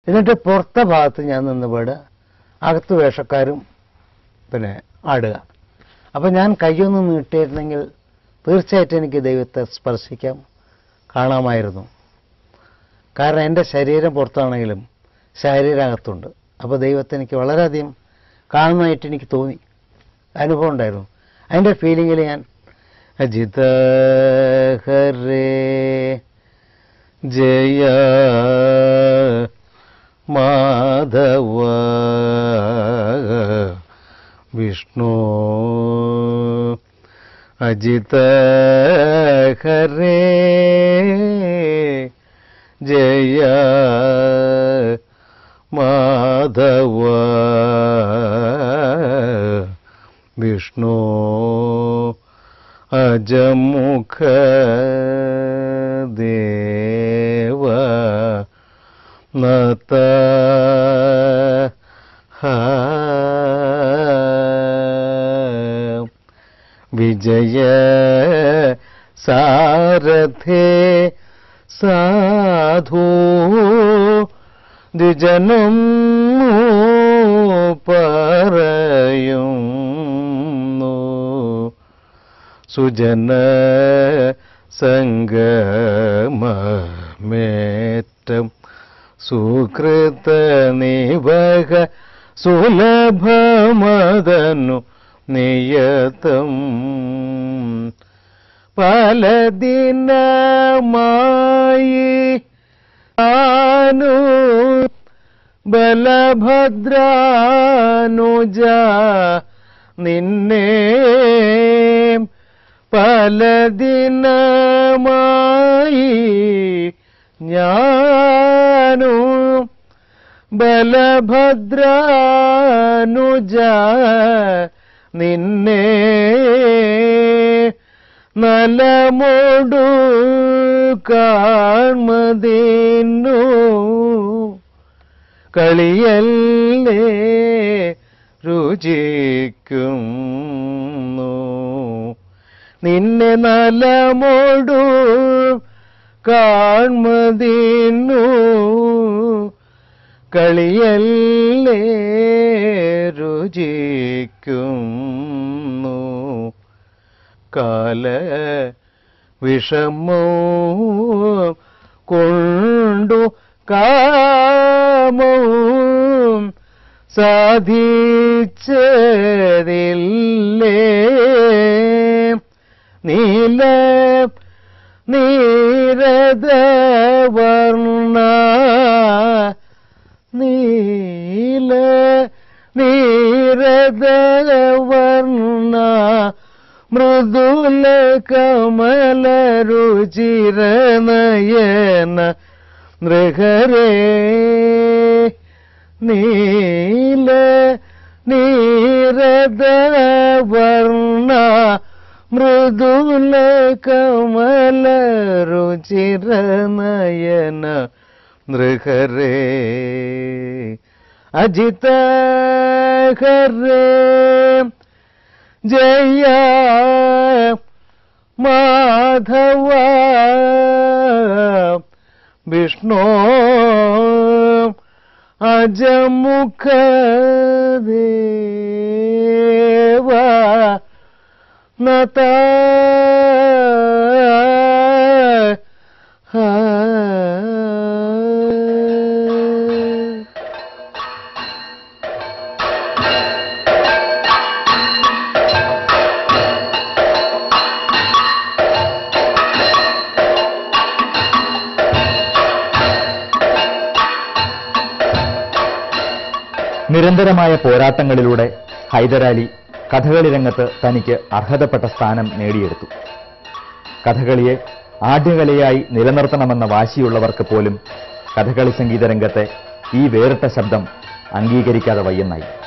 എന്നിട്ട് പുറത്തെ ഭാഗത്ത് ഞാൻ നിന്ന് പാടുക അകത്ത് വേഷക്കാരും പിന്നെ ആടുക അപ്പം ഞാൻ കയ്യൊന്ന് നീട്ടിയിരുന്നെങ്കിൽ തീർച്ചയായിട്ടും എനിക്ക് ദൈവത്തെ സ്പർശിക്കാം കാണാമായിരുന്നു കാരണം എൻ്റെ ശരീരം പുറത്താണെങ്കിലും ശരീരം അകത്തുണ്ട് അപ്പോൾ ദൈവത്തെ എനിക്ക് വളരെയധികം കാണുന്നതായിട്ട് എനിക്ക് തോന്നി അനുഭവം ഉണ്ടായിരുന്നു അതിൻ്റെ ഫീലിങ്ങിൽ ഞാൻ അജിത ഹരേ ജയ മാധവ വിഷ്ണു അജിത ഹരേ ജയ മാധവ വിഷ്ണു അജമുഖ ദേവ നത വിജയ സാരഥേ സാധു ദ്വിജനം പറയുന്നു സുജന സംഗമേറ്റം സുകൃത നിവക സുലഭമദനു നിയതം പല ദിനമായി ആനു ബലഭദ്രാനുജ നിന്നെ പല ദിനമായി ഞാനു ബലഭദ്രാനുജ നിന്നെ നലമോടു കാൺമതിന്നു കളിയല്ലേ രുചിക്കുന്നു നിന്നെ നലമോടു കാൺമതിന്നു കളിയല്ലേ രുചിക്കുന്നു കാല വിഷമോ കൊണ്ടു കാമവും സാധിച്ചതില്ലേ നീല നീരദവർണ നീല നീരദവർണ മൃദുല കമല രുചിരനയന നൃഹരേ നീല നീരദവർണ മൃദുല കമല രുചിരനയന നൃഹരേ അജിത ഹരേ ജയ മാധവ വിഷ്ണു അജമുഖ ദേവ നത നിരന്തരമായ പോരാട്ടങ്ങളിലൂടെ ഹൈദരാലി കഥകളി രംഗത്ത് തനിക്ക് അർഹതപ്പെട്ട സ്ഥാനം നേടിയെടുത്തു കഥകളിയെ ആദ്യകലയായി നിലനിർത്തണമെന്ന വാശിയുള്ളവർക്ക് പോലും കഥകളി സംഗീത രംഗത്തെ ഈ വേറിട്ട ശബ്ദം അംഗീകരിക്കാതെ വയ്യെന്നായി